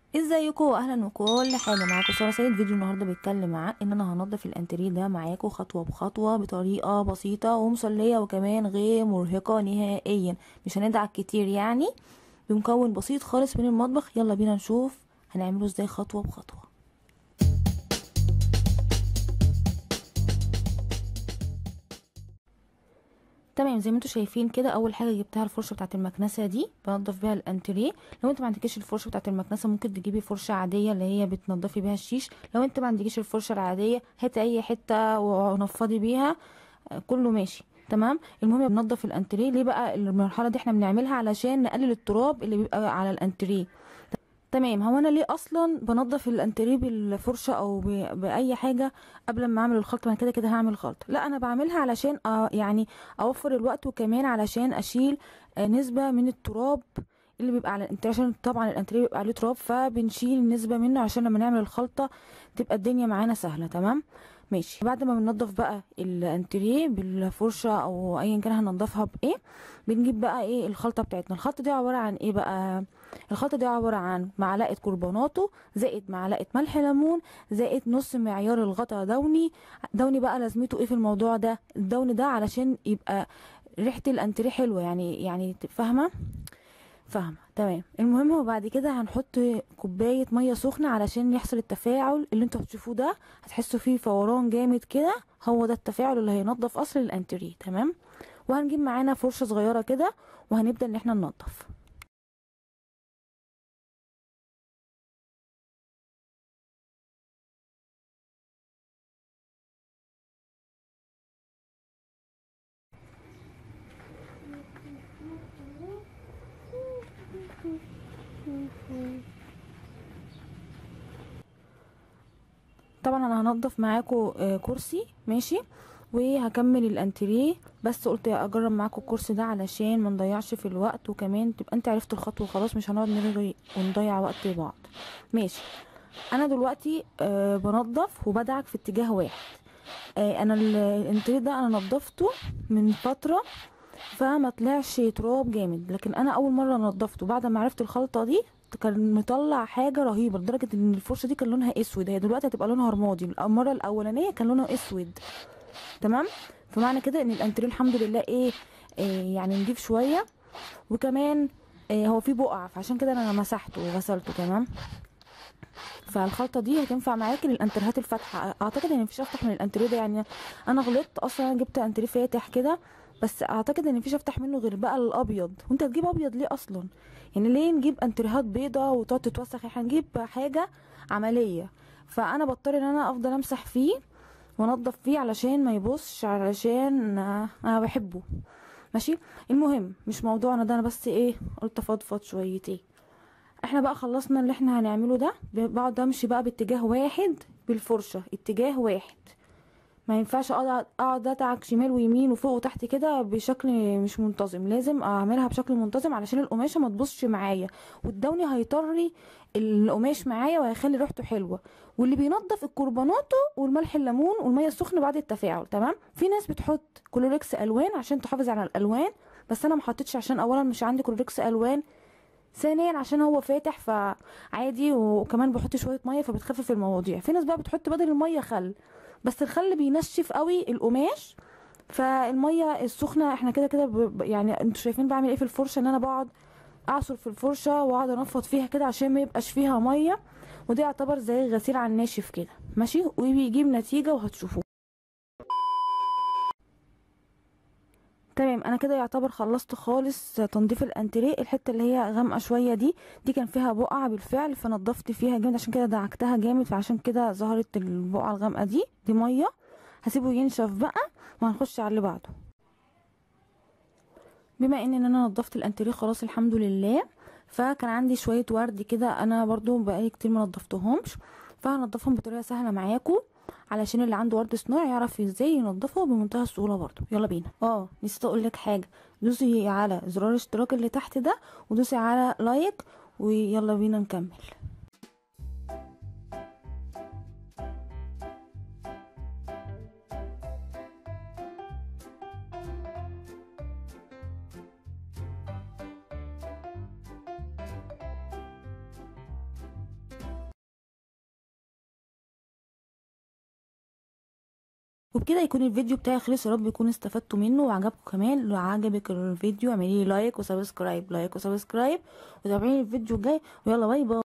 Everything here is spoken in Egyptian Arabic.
ازيكم واهلا وكل حاجه معاكم ساره سيد فيديو النهارده بيتكلم عن ان انا هنضف الانتريه ده معاكم خطوه بخطوه بطريقه بسيطه ومسليه وكمان غير مرهقه نهائيا مش هندعك كتير يعني بمكون بسيط خالص من المطبخ يلا بينا نشوف هنعمله ازاي خطوه بخطوه تمام زي ما انتم شايفين كده اول حاجه جبتها الفرشه بتاعه المكنسه دي بنضف بيها الانتريه لو انت ما عندكيش الفرشه بتاعه المكنسه ممكن تجيبي فرشه عاديه اللي هي بتنضفي بيها الشيش لو انت ما عندكيش الفرشه العاديه هاتي اي حته ونفضي بيها كله ماشي تمام المهم بنضف الانتريه ليه بقى المرحله دي احنا بنعملها علشان نقلل التراب اللي بيبقى على الانتريه تمام هو انا ليه اصلا بنضف الانتريه بالفرشه او باي حاجه قبل ما اعمل الخلطه انا كده كده هعمل خلطه لا انا بعملها علشان أ... يعني اوفر الوقت وكمان علشان اشيل نسبه من التراب اللي بيبقى على الانتريه عشان طبعا الانتريه بيبقى عليه تراب فبنشيل نسبه منه عشان لما نعمل الخلطه تبقى الدنيا معانا سهله تمام ماشي بعد ما بننضف بقى الانتريه بالفرشه او ايا كان هننضفها بايه بنجيب بقى ايه الخلطه بتاعتنا الخلطه دي عباره عن ايه بقى الخلطه دي عباره عن معلقه كربوناتو زائد معلقه ملح ليمون زائد نص معيار الغطا دوني دوني بقى لازمته ايه في الموضوع ده الدوني ده علشان يبقى ريحه الانتريه حلوه يعني يعني فاهمه فاهمه تمام المهم وبعد كده هنحط كوبايه ميه سخنه علشان يحصل التفاعل اللي انتوا هتشوفوه ده هتحسوا فيه فوران جامد كده هو ده التفاعل اللي هينضف اصل الانتريه تمام وهنجيب معانا فرشه صغيره كده وهنبدا ان احنا ننضف طبعا انا هنضف معاكم كرسي ماشي وهكمل الانتريه بس قلت اجرب معاكم الكرسي ده علشان ما نضيعش في الوقت وكمان تبقى انت عرفت الخطوه خلاص مش هنقعد نرغي ونضيع وقت بعض ماشي انا دلوقتي آه بنضف وبدعك في اتجاه واحد آه انا الانتريه ده انا نضفته من فتره فما طلعش تراب جامد لكن انا اول مره نضفته بعد ما عرفت الخلطه دي كان مطلع حاجه رهيبه لدرجه ان الفرشه دي كان لونها اسود هي دلوقتي هتبقى لونها رمادي المره الاولانيه كان لونها اسود تمام فمعنى كده ان الانتريه الحمد لله ايه, إيه يعني نضيف شويه وكمان إيه هو في بقع فعشان كده انا مسحته وغسلته تمام فالخلطه دي هتنفع معاكي للانتريهات الفاتحه اعتقد ان مفيش افتح من الانتريه ده يعني انا غلطت اصلا جبت انتريه فاتح كده بس اعتقد ان مفيش افتح منه غير بقى الابيض وانت هتجيب ابيض ليه اصلا يعني ليه نجيب انتريهات بيضه وتقعد تتوسخ احنا نجيب حاجه عمليه فانا بضطر ان انا افضل امسح فيه وانضف فيه علشان ما يبصش علشان انا بحبه ماشي المهم مش موضوعنا ده انا بس ايه قلت افضفض شويتين احنا بقى خلصنا اللي احنا هنعمله ده بقعد امشي بقى باتجاه واحد بالفرشه اتجاه واحد ما ينفعش اقعد اقعد اتعك شمال ويمين وفوق وتحت كده بشكل مش منتظم لازم اعملها بشكل منتظم علشان القماشه ما تبصش معايا والدوني هيطري القماش معايا وهيخلي ريحته حلوه واللي بينضف الكربوناتو والملح الليمون والميه السخنه بعد التفاعل تمام في ناس بتحط كلوريكس الوان عشان تحافظ على الالوان بس انا ما حطيتش عشان اولا مش عندي كلوريكس الوان ثانيا عشان هو فاتح فعادي وكمان بحط شويه ميه فبتخفف المواضيع في ناس بقى بتحط بدل الميه خل بس الخل بينشف قوي القماش فالميه السخنه احنا كده كده يعني انتوا شايفين بعمل ايه في الفرشه ان انا بقعد اعصر في الفرشه واقعد انفض فيها كده عشان ما يبقاش فيها ميه وده يعتبر زي غسيل على الناشف كده ماشي وبيجيب نتيجه وهتشوفوه تمام انا كده يعتبر خلصت خالص تنظيف الانتريه الحته اللي هي غامقه شويه دي دي كان فيها بقعه بالفعل فنضفت فيها جامد عشان كده دعكتها جامد فعشان كده ظهرت البقعه الغامقه دي دي ميه هسيبه ينشف بقى وهنخش على اللي بعده بما ان انا نضفت الانتريه خلاص الحمد لله فكان عندي شويه ورد كده انا برضو بقالي كتير ما نضفتهمش فهنضفهم بطريقه سهله معاكم علشان اللي عنده ورد صناعي يعرف ازاي ينضفه بمنتهى السهوله برضو يلا بينا اه نسيت اقول لك حاجه دوسي على زرار الاشتراك اللي تحت ده ودوسي على لايك ويلا بينا نكمل وبكده يكون الفيديو بتاعي خلص يا رب يكونوا استفدتوا منه وعجبكم كمان لو عجبك الفيديو اعملي لي لايك وسبسكرايب لايك وسبسكرايب وتابعيني الفيديو الجاي ويلا باي باي